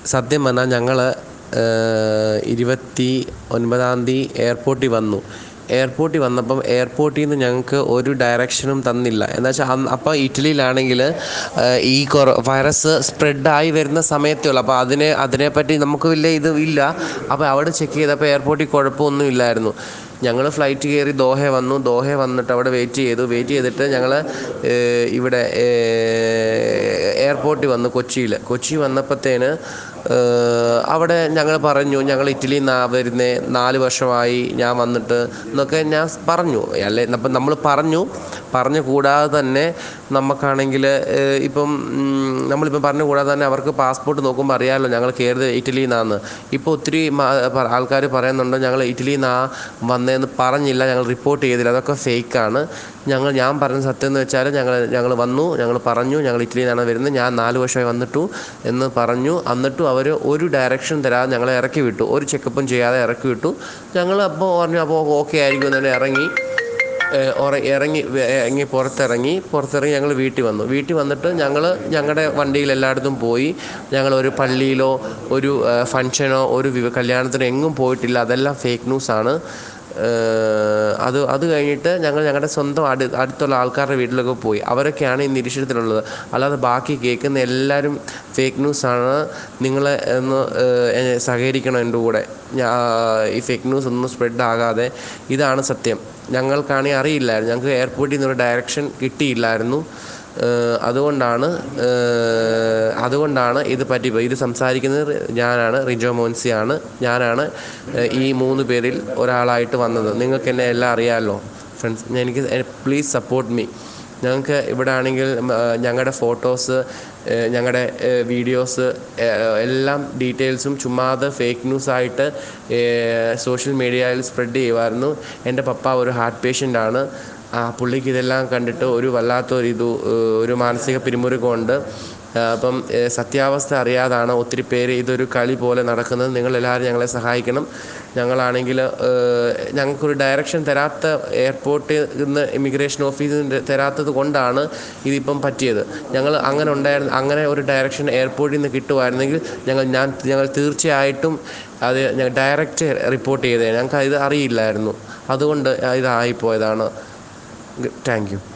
സത്യം പറഞ്ഞാൽ ഞങ്ങൾ ഇരുപത്തി ഒൻപതാം തീയതി എയർപോർട്ടിൽ വന്നു എയർപോർട്ടിൽ വന്നപ്പം എയർപോർട്ടിൽ നിന്ന് ഞങ്ങൾക്ക് ഒരു ഡയറക്ഷനും തന്നില്ല എന്ന് വെച്ചാൽ അന്ന് അപ്പോൾ ഇറ്റലിയിലാണെങ്കിൽ ഈ കൊറോ വൈറസ് സ്പ്രെഡായി വരുന്ന സമയത്തേ ഉള്ളൂ അപ്പോൾ അതിനെ അതിനെപ്പറ്റി നമുക്ക് വലിയ ഇത് ഇല്ല അപ്പോൾ അവിടെ ചെക്ക് ചെയ്തപ്പോൾ എയർപോർട്ടിൽ കുഴപ്പമൊന്നും ഇല്ലായിരുന്നു ഞങ്ങൾ ഫ്ലൈറ്റ് കയറി ദോഹ വന്നു ദോഹ വന്നിട്ട് അവിടെ വെയിറ്റ് ചെയ്തു വെയിറ്റ് ചെയ്തിട്ട് ഞങ്ങൾ ഇവിടെ എയർപോർട്ടിൽ വന്നു കൊച്ചിയിൽ കൊച്ചി വന്നപ്പോഴത്തേന് അവിടെ ഞങ്ങൾ പറഞ്ഞു ഞങ്ങൾ ഇറ്റലിയിൽ നിന്നാണ് വരുന്നത് നാല് വർഷമായി ഞാൻ വന്നിട്ട് എന്നൊക്കെ ഞാൻ പറഞ്ഞു അല്ലെ അപ്പം നമ്മൾ പറഞ്ഞു പറഞ്ഞു കൂടാതെ തന്നെ നമുക്കാണെങ്കിൽ ഇപ്പം നമ്മളിപ്പം പറഞ്ഞു കൂടാതെ തന്നെ അവർക്ക് പാസ്പോർട്ട് നോക്കുമ്പോൾ അറിയാമല്ലോ ഞങ്ങൾ കയറിയത് ഇറ്റലിയിൽ നിന്നാണ് ഇപ്പോൾ ഒത്തിരി ആൾക്കാർ പറയുന്നുണ്ട് ഞങ്ങൾ ഇറ്റലിയിൽ നിന്നാണ് വന്നതെന്ന് പറഞ്ഞില്ല ഞങ്ങൾ റിപ്പോർട്ട് ചെയ്തില്ല അതൊക്കെ ഫേക്കാണ് ഞങ്ങൾ ഞാൻ പറഞ്ഞ സത്യം എന്ന് വെച്ചാൽ ഞങ്ങൾ ഞങ്ങൾ വന്നു ഞങ്ങൾ പറഞ്ഞു ഞങ്ങൾ ഇറ്റലിയിൽ നിന്നാണ് വരുന്നത് ഞാൻ നാല് വർഷമായി വന്നിട്ടു എന്ന് പറഞ്ഞു എന്നിട്ടും അവർ ഒരു ഡയറക്ഷൻ തരാതെ ഞങ്ങളെ ഇറക്കി വിട്ടു ഒരു ചെക്കപ്പും ചെയ്യാതെ ഇറക്കി വിട്ടു ഞങ്ങൾ അപ്പോൾ പറഞ്ഞു അപ്പോൾ ഓക്കെ ആയിരിക്കും എന്ന് ഇറങ്ങി ഇറങ്ങി ഇറങ്ങി പുറത്തിറങ്ങി പുറത്തിറങ്ങി ഞങ്ങൾ വീട്ടിൽ വന്നു വീട്ടിൽ വന്നിട്ട് ഞങ്ങൾ ഞങ്ങളുടെ വണ്ടിയിൽ എല്ലായിടത്തും പോയി ഞങ്ങൾ ഒരു പള്ളിയിലോ ഒരു ഫങ്ഷനോ ഒരു കല്യാണത്തിനോ എങ്ങും പോയിട്ടില്ല അതെല്ലാം ഫേക്ക് ന്യൂസാണ് അത് അത് കഴിഞ്ഞിട്ട് ഞങ്ങൾ ഞങ്ങളുടെ സ്വന്തം അടു അടുത്തുള്ള ആൾക്കാരുടെ വീട്ടിലൊക്കെ പോയി അവരൊക്കെയാണ് ഈ നിരീക്ഷണത്തിലുള്ളത് അല്ലാതെ ബാക്കി കേൾക്കുന്ന എല്ലാവരും ഫേക്ക് ന്യൂസാണ് നിങ്ങൾ ഒന്ന് സഹകരിക്കണം എൻ്റെ കൂടെ ഈ ഫേക്ക് ന്യൂസ് ഒന്നും സ്പ്രെഡ് ആകാതെ ഇതാണ് സത്യം ഞങ്ങൾക്കാണെങ്കിൽ അറിയില്ലായിരുന്നു ഞങ്ങൾക്ക് എയർപോർട്ടിൽ നിന്നൊരു ഡയറക്ഷൻ കിട്ടിയില്ലായിരുന്നു അതുകൊണ്ടാണ് അതുകൊണ്ടാണ് ഇത് പറ്റി ഇത് സംസാരിക്കുന്നത് ഞാനാണ് റിജോ മോൻസിയാണ് ഞാനാണ് ഈ മൂന്ന് പേരിൽ ഒരാളായിട്ട് വന്നത് നിങ്ങൾക്ക് എന്നെ എല്ലാം അറിയാമല്ലോ ഫ്രണ്ട്സ് എനിക്ക് പ്ലീസ് സപ്പോർട്ട് മീ ഞങ്ങൾക്ക് ഇവിടെ ആണെങ്കിൽ ഞങ്ങളുടെ ഫോട്ടോസ് ഞങ്ങളുടെ വീഡിയോസ് എല്ലാം ഡീറ്റെയിൽസും ചുമ്മാതെ ഫേക്ക് ന്യൂസായിട്ട് സോഷ്യൽ മീഡിയയിൽ സ്പ്രെഡ് ചെയ്യുമായിരുന്നു എൻ്റെ പപ്പ ഒരു ഹാർട്ട് പേഷ്യൻ്റാണ് ആ പുള്ളിക്ക് ഇതെല്ലാം കണ്ടിട്ട് ഒരു വല്ലാത്തൊരിത് ഒരു മാനസിക പിരിമുറുക്കമുണ്ട് അപ്പം സത്യാവസ്ഥ അറിയാതാണ് ഒത്തിരി പേര് ഇതൊരു കളി പോലെ നടക്കുന്നത് നിങ്ങളെല്ലാവരും ഞങ്ങളെ സഹായിക്കണം ഞങ്ങളാണെങ്കിൽ ഞങ്ങൾക്കൊരു ഡയറക്ഷൻ തരാത്ത എയർപോർട്ടിൽ നിന്ന് ഇമിഗ്രേഷൻ ഓഫീസിൽ തരാത്തത് കൊണ്ടാണ് ഇതിപ്പം പറ്റിയത് ഞങ്ങൾ അങ്ങനെ ഉണ്ടായിരുന്നു അങ്ങനെ ഒരു ഡയറക്ഷൻ എയർപോർട്ടിൽ നിന്ന് കിട്ടുമായിരുന്നെങ്കിൽ ഞങ്ങൾ ഞാൻ ഞങ്ങൾ തീർച്ചയായിട്ടും അത് ഞങ്ങൾ ഡയറക്റ്റ് റിപ്പോർട്ട് ചെയ്തേ ഞങ്ങൾക്ക് ഇത് അറിയില്ലായിരുന്നു അതുകൊണ്ട് ഇതായിപ്പോയതാണ് താങ്ക് യു